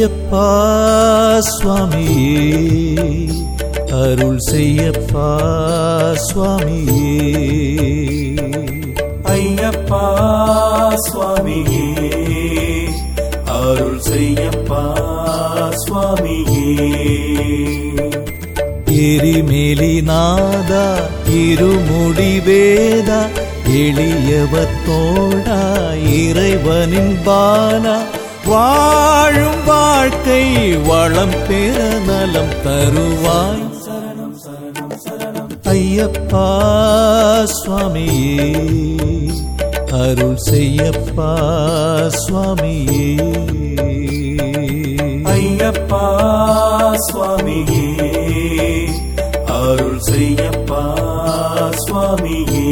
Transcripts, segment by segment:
ஐயப்பா சுவாமியே அருள் செய்யப்பா சுவாமியே ஐயப்பா சுவாமியே அருள் செய்யப்பா சுவாமியே எரிமேலி நாதா இருமுடி வேதா எளியவத்தோடா இறைவனின் பாலா வாழும் வாழ்க்கை வளம் பெற நலம் தருவாய் ஐயப்பா சுவாமியே அருள் செய்யப்பா சுவாமியே ஐயப்பா சுவாமியே அருள் செய்யப்பா சுவாமியே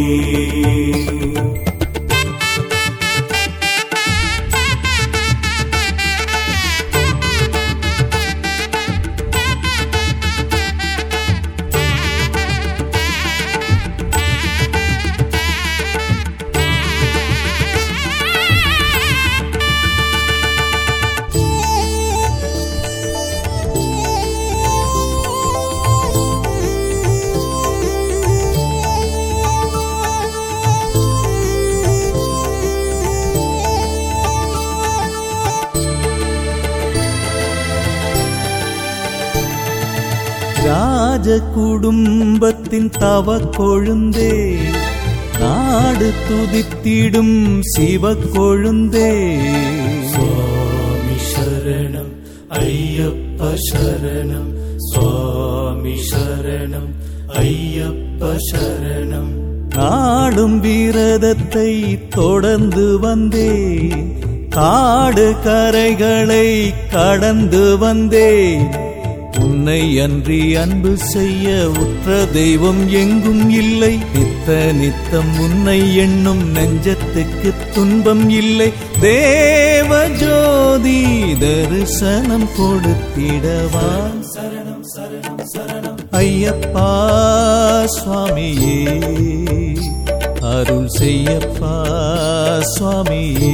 ராஜ குடும்பத்தின் தவ கொழுந்தே நாடு துதித்திடும் சிவ கொழுந்தே சுவாமி சரணம் ஐயப்ப சரணம் சுவாமி சரணம் ஐயப்ப சரணம் நாடும் விரதத்தை தொடர்ந்து வந்தே காடு கரைகளை கடந்து வந்தேன் உன்னை அன்றி அன்பு செய்ய உற்ற தெய்வம் எங்கும் இல்லை நித்த நித்தம் உன்னை எண்ணும் நெஞ்சத்துக்கு துன்பம் இல்லை தேவ ஜோதி தரிசனம் கொடுத்திடவா சரணம் சரணம் சரணம் ஐயப்பா சுவாமியே அருள் செய்யப்பா சுவாமியே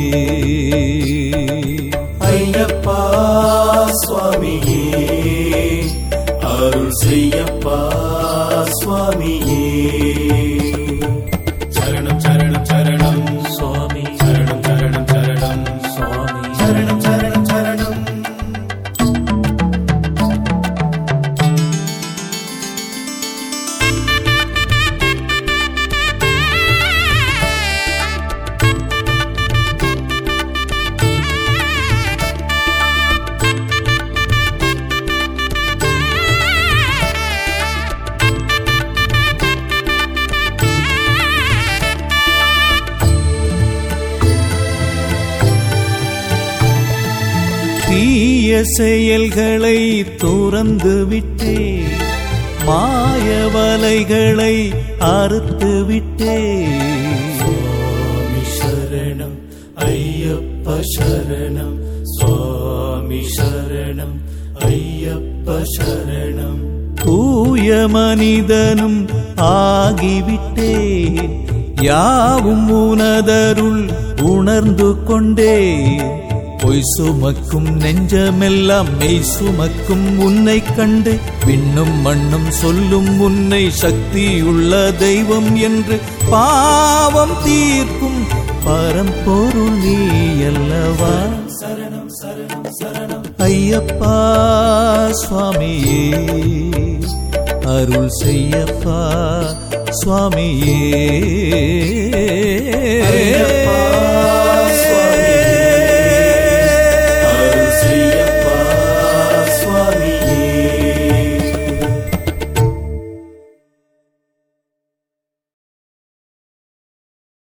ஐயப்பா சுவாமியே அருள் செய்யப்பா சுவாமியே சரணம் சரணம் சரணம் சுவாமி சரணம் சரணம் சரணம் சுவாமி சரணம் சரணம் சரணம் தீய செயல்களை துறந்து விட்டே மாய வலைகளை அறுத்து விட்டே சுவாமி சரணம் ஐயப்ப சரணம் சுவாமி சரணம் ஐயப்ப சரணம் தூய மனிதனும் ஆகிவிட்டே யாவும் உனதருள் உணர்ந்து கொண்டே பொய் சுமக்கும் நெஞ்சமெல்லாம் மெய் சுமக்கும் உன்னை கண்டு விண்ணும் மண்ணும் சொல்லும் உன்னை சக்தியுள்ள தெய்வம் என்று பாவம் தீர்க்கும் பரம்பொருள் நீ அல்லவா சரணம் சரணம் சரணம் ஐயப்பா சுவாமியே அருள் செய்யப்பா சுவாமியே ஐயப்பா